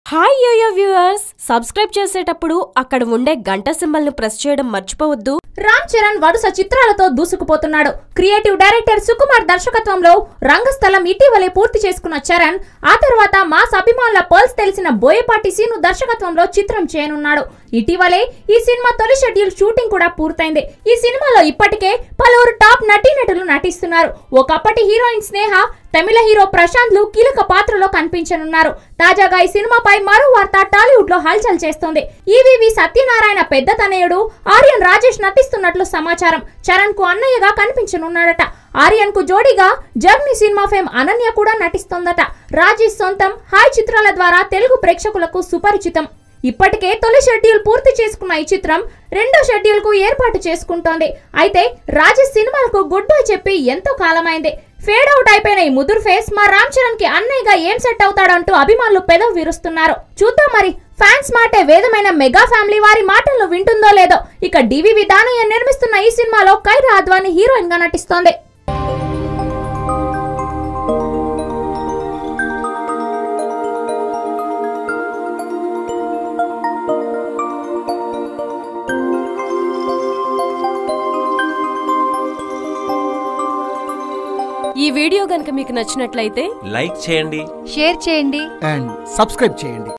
hi yo-yo viewers subscribe చేసేటప్పుడు అక్కడ ఉండే గంట సింబల్ ను ప్రెస్ చేయడం మర్చిపోవద్దు రామ్ చరణ్ వరుస చిత్రాలతో దూసుకుపోతున్నాడు క్రియేటివ్ డైరెక్టర్ సుకుమార్ దర్శకత్వంలో రంగస్థలం ఇటీవలే పూర్తి చేసుకున్న చరణ్ ఆ తర్వాత మాస్ అభిమానుల పల్స్ తెలిసిన బోయపాటి సీను దర్శకత్వంలో చిత్రం చేయనున్నాడు ఇటీవలే ఈ సినిమా తొలి షెడ్యూల్ షూటింగ్ కూడా పూర్తయింది ఈ సినిమాలో ఇప్పటికే పలువురు టాప్ నటీనటులు నటిస్తున్నారు ఒకప్పటి హీరోయిన్ స్నేహ తమిళ హీరో ప్రశాంత్లు కీలక పాత్రలో కనిపించనున్నారు తాజాగా ఈ సినిమాపై మరో వార్త టాలీవుడ్ లో హల్చల్ చేస్తోంది ఈవీవి సత్యనారాయణ పెద్ద తనయుడు ఆర్యన్ రాజేష్ నటిస్తున్నట్లు సమాచారం చరణ్ కు అన్నయ్యగా కనిపించనున్నాడట ఆర్యన్ కు జోడీగా జర్నీ సినిమా ఫేమ్ అనన్య కూడా నటిస్తోందట రాజేష్ సొంతం హాయ్ చిత్రాల ద్వారా తెలుగు ప్రేక్షకులకు సుపరిచితం ఇప్పటికే తొలి షెడ్యూల్ పూర్తి చేసుకున్న ఈ చిత్రం రెండో షెడ్యూల్ కు ఏర్పాటు చేసుకుంటోంది అయితే రాజేష్ సినిమాలకు గుడ్ బై చెప్పి ఎంతో కాలమైంది ఫేడ్ అవుట్ అయిపోయిన ఈ ముదురు ఫేస్ మా రామ్ చరణ్ కి అన్నయ్యగా ఏం సెట్ అవుతాడంటూ అభిమానులు పెదవి విరుస్తున్నారు చూద్దాం మరి ఫ్యాన్స్ మాటే వేదమైన మెగా ఫ్యామిలీ వారి మాటలను వింటుందో లేదో ఇక డివివి దానయ్య నిర్మిస్తున్న ఈ సినిమాలో కైరా అద్వాని హీరోయిన్ గా నటిస్తోంది ఈ వీడియో గనుక మీకు నచ్చినట్లయితే లైక్ చేయండి షేర్ చేయండి అండ్ సబ్స్క్రైబ్ చేయండి